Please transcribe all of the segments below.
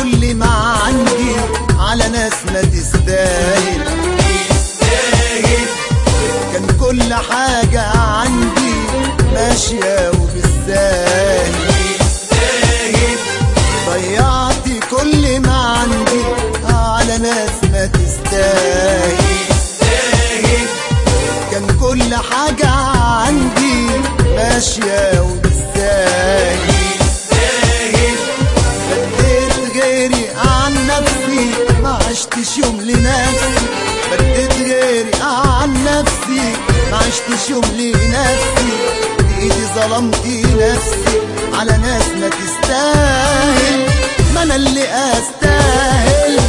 كل ما عندي على ناس ما تستاهل كان كل حاجة عندي ماشية وبالساهل ضيعت كل ما عندي على ناس ما تستاهل كان كل حاجة عندي ماشية وبالساهل بديت غيري عن نفسي ما عشتش يوم لنفسي بديت غيري عن نفسي ما عشتش يوم لنفسي بإيدي ظلمت نفسي على ناس ما تستاهل ما انا اللي استاهل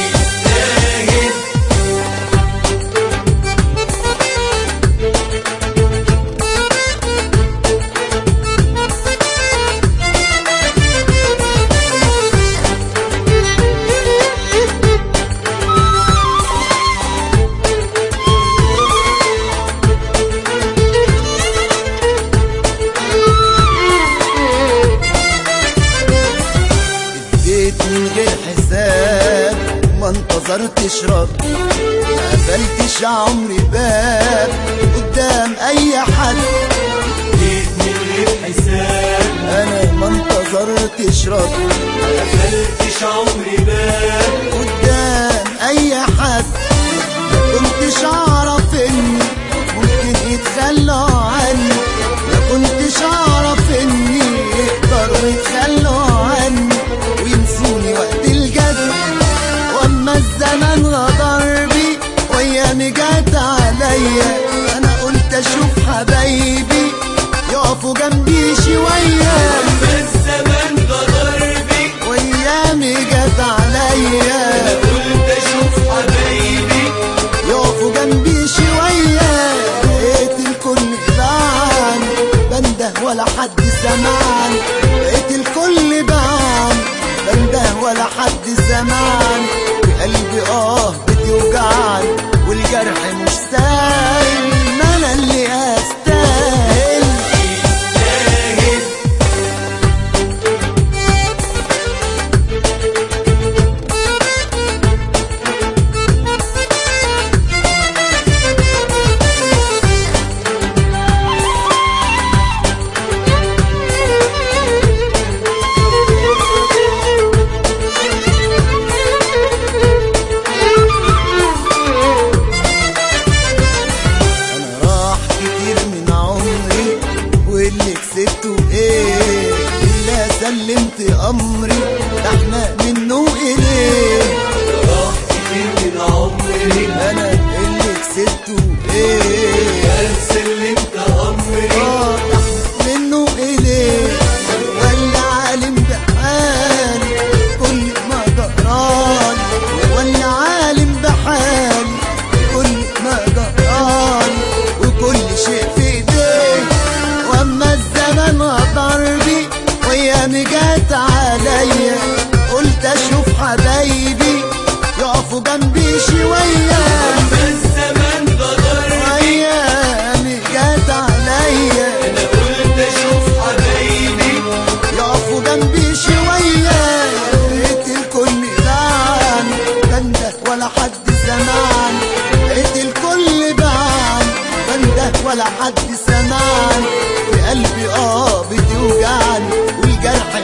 اديت من غير حساب ما انتظرتش رد ما قفلتش عمري باب قدام اي حد جيت من غير حساب انا ما انتظرتش رد ما قفلتش عمري باب قدام اي حد ما كنتش اعرف اني ممكن يتخلوا عني ما كنتش اعرف اني يقدروا يتخلوا عني وينسوني وقت الجد واما الزمن غدر بي وايامي جت عليا انا قلت اشوف حبايبي يقفوا جنبي شويه لما الزمن غدر بيك وايامي جت عليا قلت اشوف حبايبي يقفوا جنبي شوية لقيت الكل بعن بنده ولا حد سمعن لقيت الكل بعن بنده ولا حد سمعن قلبي اه بتوجعن والجرح مش سايل ما انا اللي استاهل انا راح كتير من عمري واللي كسبته ايه الا سلمت امري ده احنا منه اليه راح كتير من عمري انا اللي كسبته ايه هل سلمت امري اه ده احنا منه اليه ولا عالم بحالي كل ما جرالي ولا عالم بحالي كل ما جرالي وكل شيء في ايديه واما الزمن غدر بي وايامي جت عليا قلت اشوف حبايبي يقفوا جنبي شويه لما الزمن غدر وايامي جت عليا انا قلت اشوف حبايبي يقفوا جنبي شوية لقيت الكل بعن بنده ولا حد سمعن لقيت الكل بعن بنده ولا حد سمعن في قلبي اه بتوجعني والجرح